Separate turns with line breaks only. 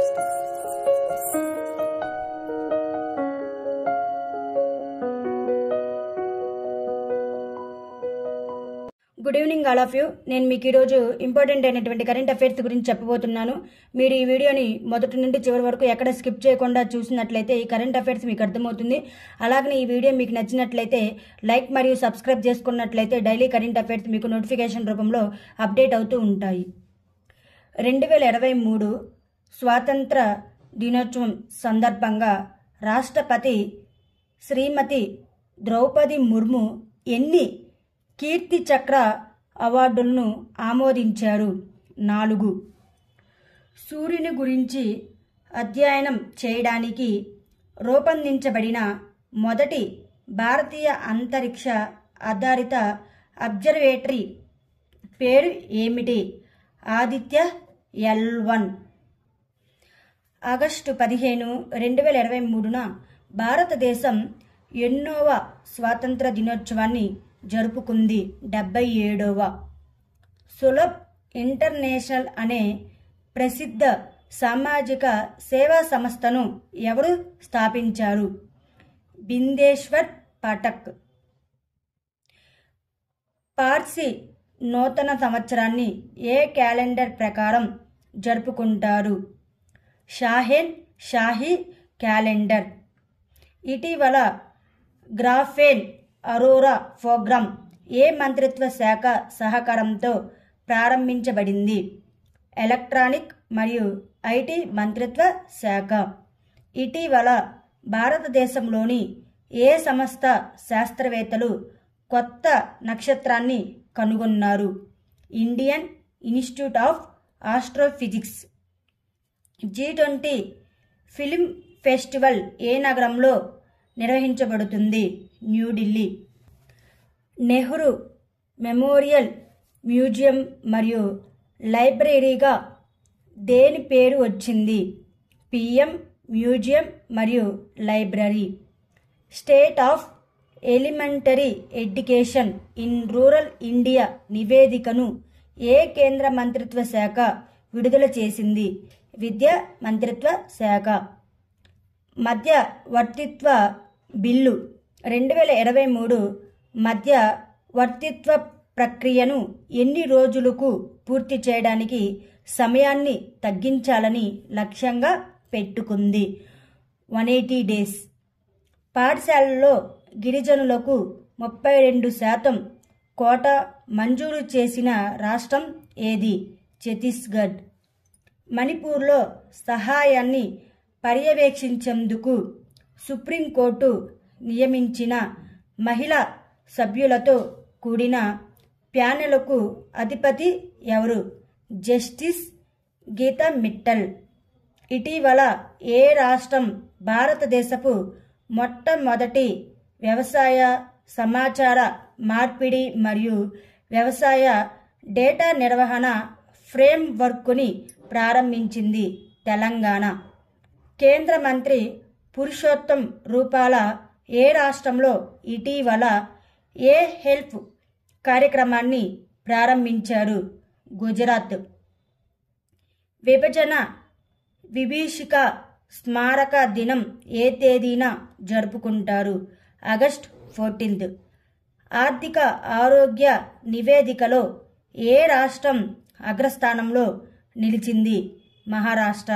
good evening all of you నేను మీకు ఈరోజు ఇంపార్టెంట్ అయినటువంటి కరెంట్ అఫైర్స్ గురించి చెప్పబోతున్నాను మీరు ఈ వీడియోని మొదటి నుండి చివరి వరకు ఎక్కడ స్కిప్ చేయకుండా చూసినట్లయితే ఈ కరెంట్ అఫైర్స్ మీకు అర్థమవుతుంది అలాగనే ఈ వీడియో మీకు నచ్చినట్లయితే లైక్ మరియు సబ్స్క్రైబ్ చేసుకున్నట్లయితే డైలీ కరెంట్ అఫైర్స్ మీకు నోటిఫికేషన్ రూపంలో అప్డేట్ అవుతూ ఉంటాయి రెండు వేల ఇరవై మూడు స్వాతంత్ర దినోత్సవం సందర్భంగా రాష్ట్రపతి శ్రీమతి ద్రౌపది ముర్ము ఎన్ని కీర్తి చక్ర అవార్డులను ఆమోదించారు నాలుగు సూర్యుని గురించి అధ్యయనం చేయడానికి రూపొందించబడిన మొదటి భారతీయ అంతరిక్ష ఆధారిత అబ్జర్వేటరీ పేరు ఏమిటి ఆదిత్య ఎల్ వన్ ఆగస్టు పదిహేను రెండు వేల ఇరవై మూడున భారతదేశం ఎన్నోవ స్వాతంత్ర దినోత్సవాన్ని జరుపుకుంది డెబ్బై ఏడవ సులభ్ ఇంటర్నేషనల్ అనే ప్రసిద్ధ సామాజిక సేవా సంస్థను ఎవరు స్థాపించారు బిందేశ్వర్ పాఠక్ పార్సీ నూతన సంవత్సరాన్ని ఏ క్యాలెండర్ ప్రకారం జరుపుకుంటారు షాహెన్ షాహీ క్యాలెండర్ ఇటీవల గ్రాఫేన్ అరోరా ప్రోగ్రామ్ ఏ మంత్రిత్వ శాఖ సహకారంతో ప్రారంభించబడింది ఎలక్ట్రానిక్ మరియు ఐటీ మంత్రిత్వ శాఖ ఇటీవల భారతదేశంలోని ఏ సంస్థ శాస్త్రవేత్తలు కొత్త నక్షత్రాన్ని కనుగొన్నారు Indian institute of astrophysics G twenty film festival ఏ నగరంలో నిర్వహించబడుతుంది న్యూఢిల్లీ నెహ్రూ మెమోరియల్ మ్యూజియం మరియు లైబ్రరీగా దేని పేరు వచ్చింది పిఎం మ్యూజియం మరియు library state of elementary education in rural India నివేదికను ఏ కేంద్ర మంత్రిత్వ శాఖ విడుదల చేసింది విద్యా మంత్రిత్వ శాఖ మధ్య వర్తిత్వ బిల్లు రెండు వేల ఇరవై మూడు మధ్య వర్తిత్వ ప్రక్రియను ఎన్ని రోజులకు పూర్తి చేయడానికి సమయాన్ని తగ్గించాలని లక్ష్యంగా పెట్టుకుంది వన్ ఎయిటీ డేస్ పాఠశాలల్లో గిరిజనులకు ముప్పై రెండు శాతం కోట మంజూరు చేసిన రాష్ట్రం ఏది ఛత్తీస్గఢ్ మణిపూర్లో సహాయాన్ని పర్యవేక్షించేందుకు సుప్రీంకోర్టు నియమించిన మహిళా సభ్యులతో కూడిన ప్యానెలకు అధిపతి ఎవరు జస్టిస్ గీతా మిట్టల్ ఇటీవల ఏ రాష్ట్రం భారతదేశపు మొట్టమొదటి వ్యవసాయ సమాచార మార్పిడి మరియు వ్యవసాయ డేటా నిర్వహణ ఫ్రేమ్ వర్క్ని ప్రారంభించింది తెలంగాణ కేంద్ర మంత్రి పురుషోత్తం రూపాల ఏ రాష్ట్రంలో ఇటీవల ఏ హెల్ప్ కార్యక్రమాన్ని ప్రారంభించారు గుజరాత్ విభజన విభీషిక స్మారక దినం ఏ తేదీన జరుపుకుంటారు ఆగస్ట్ ఫోర్టీన్త్ ఆర్థిక ఆరోగ్య నివేదికలో ఏ రాష్ట్రం అగ్రస్థానంలో నిలిచింది మహారాష్ట్ర